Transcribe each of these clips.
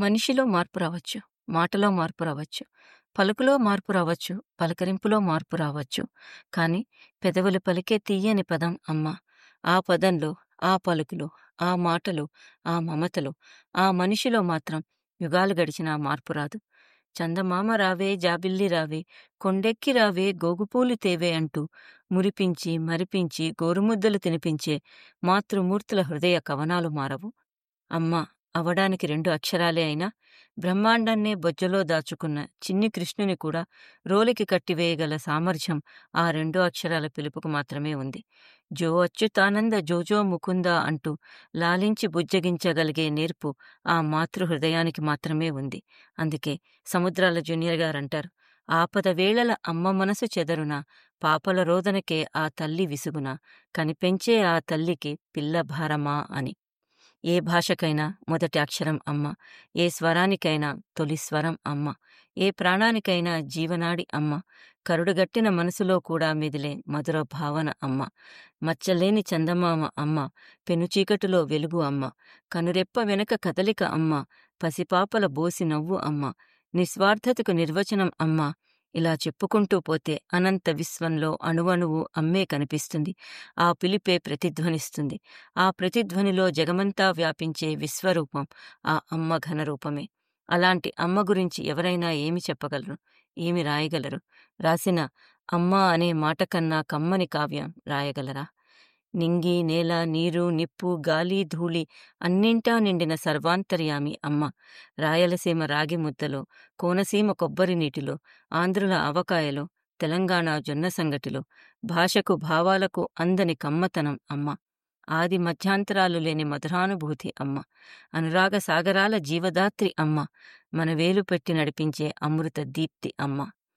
మనిషిలో మార్పు రావచ్చు. మాటలో మార్పు రావచ్చు. పలుకులో మార్పు రావచ్చు. పలకరింపులో మార్పు రావచ్చు. కానీ పెదవులు పలికే తీయని పదం అమ్మ. ఆ పదంలో, ఆ పలుకులో, ఆ మాటలో, ఆ మమతలో, ఆ మనిషిలో మాత్రం యుగాలు గడిచినా మార్పు రాదు. చందమామ రావే జాబిల్లి రావే కొండెక్కి రావే గోగుపూలు తేవే అంటూ మురిపించి, మరిపించి గోరుముద్దలు తినిపించే మాతృమూర్తుల హృదయ కవనాలు మారవు. అమ్మ అవడానికి రెండు అక్షరాలే అయినా బ్రహ్మాండాన్నే బొజ్జలో దాచుకున్న చిన్ని కృష్ణుని కూడా రోలికి కట్టివేయగల సామర్థ్యం ఆ రెండు అక్షరాల పిలుపుకు మాత్రమే ఉంది. జో అచ్యుతానంద జోజో ముకుంద అంటూ లాలించి బుజ్జగించగలిగే నేర్పు ఆ మాతృ హృదయానికి మాత్రమే ఉంది. అందుకే సముద్రాల జూనియర్ గారంటారు ఆపద వేళల అమ్మ మనసు చెదరునా పాపల రోదనకే ఆ తల్లి విసుగునా కనిపెంచే ఆ తల్లికి పిల్ల భారమా అని. ఏ భాషకైనా మొదటి అక్షరం అమ్మ. ఏ స్వరానికైనా తొలి స్వరం అమ్మ. ఏ ప్రాణానికైనా జీవనాడి అమ్మ. కరుడుగట్టిన మనసులో కూడా మెదిలే మధుర భావన అమ్మ. మచ్చలేని చందమామ అమ్మ. పెనుచీకటిలో వెలుగు అమ్మ. కనురెప్ప వెనక కదలిక అమ్మ. పసిపాపల బోసి నవ్వు అమ్మ. నిస్వార్థతకు నిర్వచనం అమ్మ. ఇలా చెప్పుకుంటూ పోతే అనంత విశ్వంలో అణువణువు అమ్మే కనిపిస్తుంది. ఆ పిలుపే ప్రతిధ్వనిస్తుంది. ఆ ప్రతిధ్వనిలో జగమంతా వ్యాపించే విశ్వరూపం ఆ అమ్మ ఘనరూపమే. అలాంటి అమ్మ గురించి ఎవరైనా ఏమి చెప్పగలరు? ఏమి రాయగలరు? రాసిన అమ్మ అనే మాట కన్నా కమ్మని కావ్యం రాయగలరా? నింగి, నేల, నీరు, నిప్పు, గాలి, ధూళి అన్నింటా నిండిన సర్వాంతర్యామి అమ్మ. రాయలసీమ రాగి ముద్దలో, కోనసీమ కొబ్బరి నీటిలో, ఆంధ్రుల ఆవకాయలో, తెలంగాణ జొన్న సంగటిలో భాషకు భావాలకు అందని కమ్మతనం అమ్మ. ఆది మధ్యాంతరాలు లేని మధురానుభూతి అమ్మ. అనురాగ సాగరాల జీవదాత్రి అమ్మ. మన వేలు పెట్టి నడిపించే అమృత దీప్తి అమ్మ.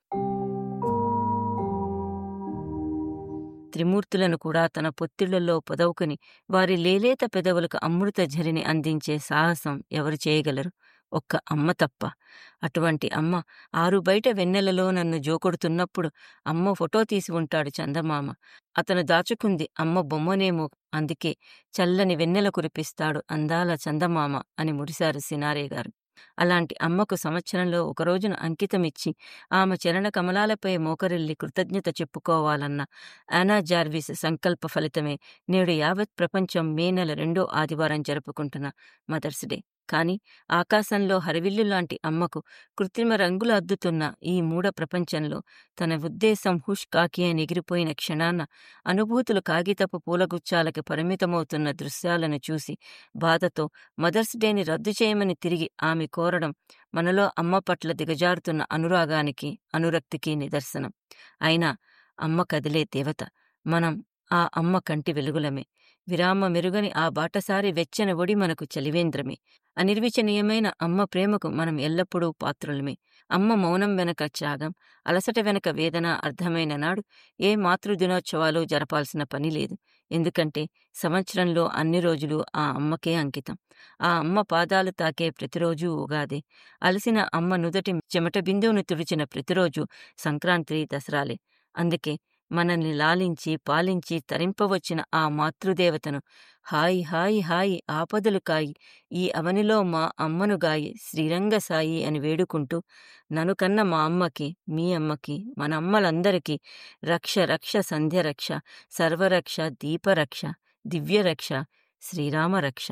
త్రిమూర్తులను కూడా తన పొత్తిళ్లలో పొదవుకుని వారి లేలేత పెదవులకు అమృత ఝరిని అందించే సాహసం ఎవరు చేయగలరు? ఒక్క అమ్మ తప్ప. అటువంటి అమ్మ ఆరు బయట వెన్నెలలో నన్ను జోకొడుతున్నప్పుడు అమ్మ ఫోటో తీసి ఉంటాడు చందమామ. అతను దాచుకుంది అమ్మ బొమ్మనేమో అందుకే చల్లని వెన్నెల కురిపిస్తాడు అందాల చందమామ అని మురిశారు సినారే గారు. అలాంటి అమ్మకు సంవత్సరంలో ఒక రోజును అంకితమిచ్చి ఆమె చరణ కమలాలపై మోకరిల్లి కృతజ్ఞత చెప్పుకోవాలన్న యానా జార్విస్ సంకల్ప ఫలితమే నేడు యావత్ ప్రపంచం మే నెల రెండో ఆదివారం జరుపుకుంటున్న మదర్స్ డే. కానీ ఆకాశంలో హరివిల్లు లాంటి అమ్మకు కృత్రిమ రంగులు అద్దుతున్న ఈ మూఢ ప్రపంచంలో తన ఉద్దేశం హుష్ కాకి అని ఎగిరిపోయిన క్షణాన అనుభూతులు కాగితపు పూలగుచ్చాలకి పరిమితమవుతున్న దృశ్యాలను చూసి బాధతో మదర్స్ డేని రద్దు చేయమని తిరిగి ఆమె కోరడం మనలో అమ్మ పట్ల దిగజారుతున్న అనురాగానికి, అనురక్తికి నిదర్శనం. అయినా అమ్మ కదిలే దేవత. మనం ఆ అమ్మ కంటి వెలుగులమే. విరామ మెరుగని ఆ బాటసారి వెచ్చని ఒడి మనకు చలివేంద్రమే. అనిర్వచనీయమైన అమ్మ ప్రేమకు మనం ఎల్లప్పుడూ పాత్రులమే. అమ్మ మౌనం వెనక త్యాగం, అలసట వెనక వేదన అర్థమైన నాడు ఏ మాతృదినోత్సవాలు జరపాల్సిన పని లేదు. ఎందుకంటే సంవత్సరంలో అన్ని రోజులు ఆ అమ్మకే అంకితం. ఆ అమ్మ పాదాలు తాకే ప్రతిరోజూ ఉగాదే. అలసిన అమ్మ నుదటి చెమట బిందువును తుడిచిన ప్రతిరోజూ సంక్రాంతి, దసరాలే. అందుకే మనల్ని లాలించి, పాలించి తరింపవచ్చిన ఆ మాతృదేవతను హాయి హాయి హాయి ఆపదలు కాయి ఈ అవనిలో మా అమ్మను గాయి శ్రీరంగ సాయి అని వేడుకుంటూ నన్ను కన్న మా అమ్మకి, మీ అమ్మకి, మనమ్మలందరికీ రక్ష రక్ష సంధ్యరక్ష, సర్వరక్ష దీపరక్ష, దివ్యరక్ష, శ్రీరామరక్ష.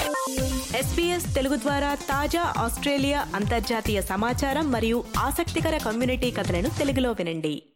ఎస్బీఎస్ తెలుగు ద్వారా తాజా ఆస్ట్రేలియా అంతర్జాతీయ సమాచారం మరియు ఆసక్తికర కమ్యూనిటీ కథలను తెలుగులో వినండి